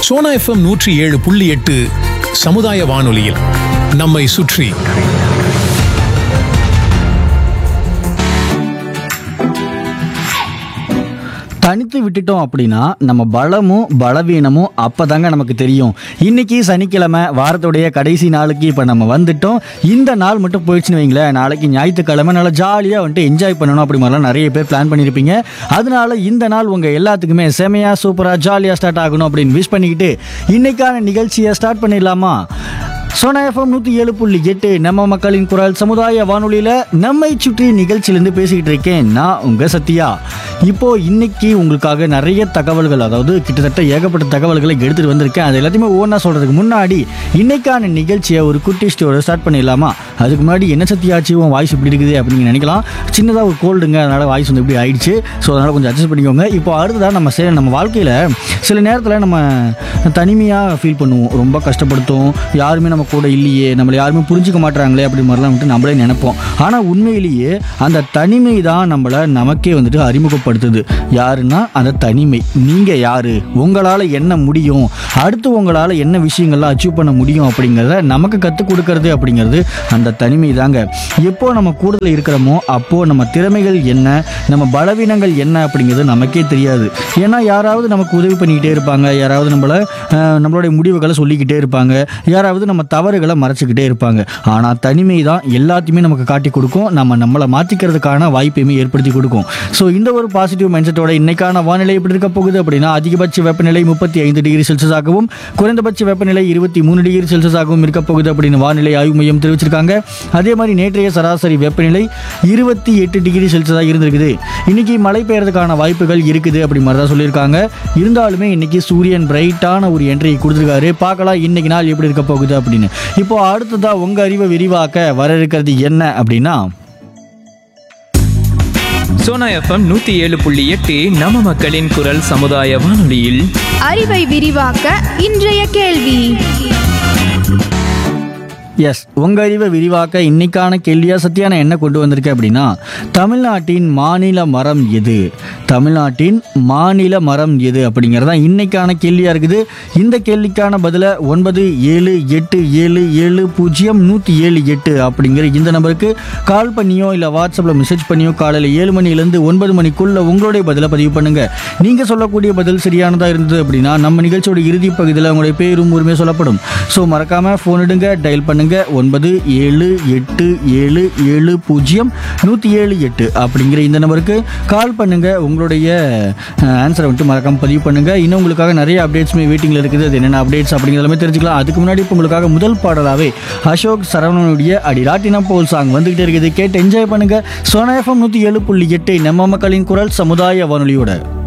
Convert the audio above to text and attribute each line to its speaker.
Speaker 1: Sona FM நூற்றி ஏழு புள்ளி எட்டு சமுதாய வானொலியில் நம்மை சுற்றி
Speaker 2: தனித்து விட்டுட்டோம் அப்படின்னா நம்ம பலமும் பலவீனமும் அப்பதாங்க நமக்கு தெரியும் இன்னைக்கு சனிக்கிழமை வாரத்துடைய கடைசி நாளுக்கு இப்போ நம்ம வந்துட்டோம் இந்த நாள் மட்டும் போயிடுச்சுன்னு வைங்களேன் நாளைக்கு ஞாயிற்றுக்கிழமை நல்லா ஜாலியாக வந்துட்டு என்ஜாய் பண்ணணும் அப்படி மாதிரிலாம் நிறைய பேர் பிளான் பண்ணியிருப்பீங்க அதனால இந்த நாள் உங்கள் எல்லாத்துக்குமே செமையாக சூப்பராக ஜாலியாக ஸ்டார்ட் ஆகணும் அப்படின்னு விஷ் பண்ணிக்கிட்டு இன்னைக்கான நிகழ்ச்சியை ஸ்டார்ட் பண்ணிடலாமா சோனா எஃப்எம் நூற்றி ஏழு புள்ளி எட்டு நம்ம மக்களின் குரல் சமுதாய வானொலியில் நம்மை சுற்றி நிகழ்ச்சியிலேருந்து பேசிக்கிட்டு இருக்கேன் நான் உங்கள் சத்யா இப்போ இன்னைக்கு உங்களுக்காக நிறைய தகவல்கள் அதாவது கிட்டத்தட்ட ஏகப்பட்ட தகவல்களை எடுத்துகிட்டு வந்திருக்கேன் அது எல்லாத்தையுமே ஒவ்வொன்றா சொல்கிறதுக்கு முன்னாடி இன்னைக்கான நிகழ்ச்சியை ஒரு குட்டி ஸ்டோரை ஸ்டார்ட் பண்ணிடலாமா அதுக்கு முன்னாடி என்ன சத்தியாச்சு உன் வாய்ஸ் இப்படி இருக்குது அப்படின்னு நினைக்கலாம் சின்னதாக ஒரு கோல்டுங்க அதனால் வாய்ஸ் வந்து இப்படி ஆயிடுச்சு ஸோ அதனால் கொஞ்சம் அட்ஜஸ்ட் பண்ணிக்கோங்க இப்போ அடுத்ததாக நம்ம சே நம்ம வாழ்க்கையில் சில நேரத்தில் நம்ம தனிமையாக ஃபீல் பண்ணுவோம் ரொம்ப கஷ்டப்படுத்தும் யாருமே நம்ம கூட இல்லையே நம்மளை யாருமே புரிஞ்சுக்க மாட்றாங்களே அப்படி மாதிரிலாம் வந்துட்டு நம்மளே நினைப்போம் ஆனால் உண்மையிலேயே அந்த தனிமை தான் நம்மளை நமக்கே வந்துட்டு அறிமுகப்படுத்துது யாருன்னா அந்த தனிமை நீங்கள் யாரு உங்களால் என்ன முடியும் அடுத்து உங்களால் என்ன விஷயங்கள்லாம் அச்சீவ் பண்ண முடியும் அப்படிங்கிறத நமக்கு கற்றுக் கொடுக்கறது அப்படிங்கிறது அந்த தனிமை தாங்க எப்போ நம்ம கூடுதல் இருக்கிறோமோ அப்போது நம்ம திறமைகள் என்ன நம்ம பலவீனங்கள் என்ன அப்படிங்கிறது நமக்கே தெரியாது ஏன்னா யாராவது நமக்கு உதவி பண்ணிக்கிட்டே இருப்பாங்க யாராவது நம்மளை அஹ், நம்மளுடைய முடிவுகளை சொல்லிக்கிட்டே இருப்பாங்க யாராவது நம்ம தவறுகளை மறைச்சிக்கிட்டே இருப்பாங்க ஆனால் தனிமை தான் எல்லாத்தையுமே நமக்கு காட்டி கொடுக்கும் நம்ம நம்மளை மாற்றிக்கிறதுக்கான வாய்ப்பையுமே ஏற்படுத்தி கொடுக்கும் ஸோ இந்த ஒரு பாசிட்டிவ் மைண்ட் செட்டோட இன்னைக்கான வானிலை எப்படி இருக்க போகுது அப்படின்னா அதிகபட்ச வெப்பநிலை முப்பத்தி ஐந்து டிகிரி செல்சியஸாகவும் குறைந்தபட்ச வெப்பநிலை இருபத்தி மூணு டிகிரி செல்சியஸாகவும் இருக்க போகுது அப்படின்னு வானிலை ஆய்வு மையம் தெரிவிச்சிருக்காங்க அதே மாதிரி நேற்றைய சராசரி வெப்பநிலை இருபத்தி எட்டு டிகிரி செல்சியஸாக இருந்திருக்குது இன்னைக்கு மழை பெய்யறதுக்கான வாய்ப்புகள் இருக்குது அப்படி மாதிரி தான் சொல்லியிருக்காங்க இருந்தாலுமே இன்னைக்கு சூரியன் பிரைட்டான ஒரு என்ட்ரி கொடுத்துருக்காரு பார்க்கலாம் இன்னைக்கு நாள் எப்படி இருக்க போகுது அப்படின்னு இப்போ அடுத்ததா உங்க அறிவை விரிவாக்க வர இருக்கிறது என்ன அப்படின்னா
Speaker 3: சோனா எஃப்எம் நூத்தி ஏழு புள்ளி எட்டு நம்ம மக்களின் குரல் சமுதாய வானொலியில்
Speaker 4: அறிவை விரிவாக்க இன்றைய கேள்வி
Speaker 2: எஸ் உங்க அறிவை விரிவாக்க இன்னைக்கான கேள்வியா சத்தியான என்ன கொண்டு வந்திருக்கேன் அப்படின்னா தமிழ்நாட்டின் மாநில மரம் எது தமிழ்நாட்டின் மாநில மரம் எது அப்படிங்கிறதா இன்னைக்கான கேள்வியா இருக்குது இந்த கேள்விக்கான பதில ஒன்பது ஏழு எட்டு ஏழு ஏழு பூஜ்ஜியம் நூற்றி ஏழு எட்டு அப்படிங்கிற இந்த நம்பருக்கு கால் பண்ணியோ இல்லை வாட்ஸ்அப்பில் மெசேஜ் பண்ணியோ காலையில் ஏழு மணிலேருந்து ஒன்பது மணிக்குள்ள உங்களுடைய பதிலை பதிவு பண்ணுங்க நீங்கள் சொல்லக்கூடிய பதில் சரியானதாக இருந்தது அப்படின்னா நம்ம நிகழ்ச்சியோட இறுதி பகுதியில் உங்களுடைய பேரும் உரிமை சொல்லப்படும் ஸோ மறக்காம ஃபோன் எடுங்க டயல் பண்ணுங்க ஒன்பது ஏழு எட்டு ஏழு ஏழு பூஜ்ஜியம் நூற்றி ஏழு எட்டு அப்படிங்கிற இந்த நம்பருக்கு கால் பண்ணுங்க உங்களுடைய ஆன்சரை வந்துட்டு மறக்காம பதிவு பண்ணுங்க இன்னும் உங்களுக்காக நிறைய அப்டேட்ஸுமே வெயிட்டிங்கில் இருக்குது அது என்னென்ன அப்டேட்ஸ் அப்படிங்கிறதுமே தெரிஞ்சுக்கலாம் அதுக்கு முன்னாடி இப்போ உங்களுக்காக முதல் பாடலாவே அசோக் சரவணனுடைய அடிராட்டினா போல் சாங் வந்துகிட்டே இருக்குது கேட்டு என்ஜாய் பண்ணுங்க சோனா எஃப்எம் நூற்றி ஏழு புள்ளி எட்டு நம்ம மக்களின் குரல் சமுதாய வானொலியோட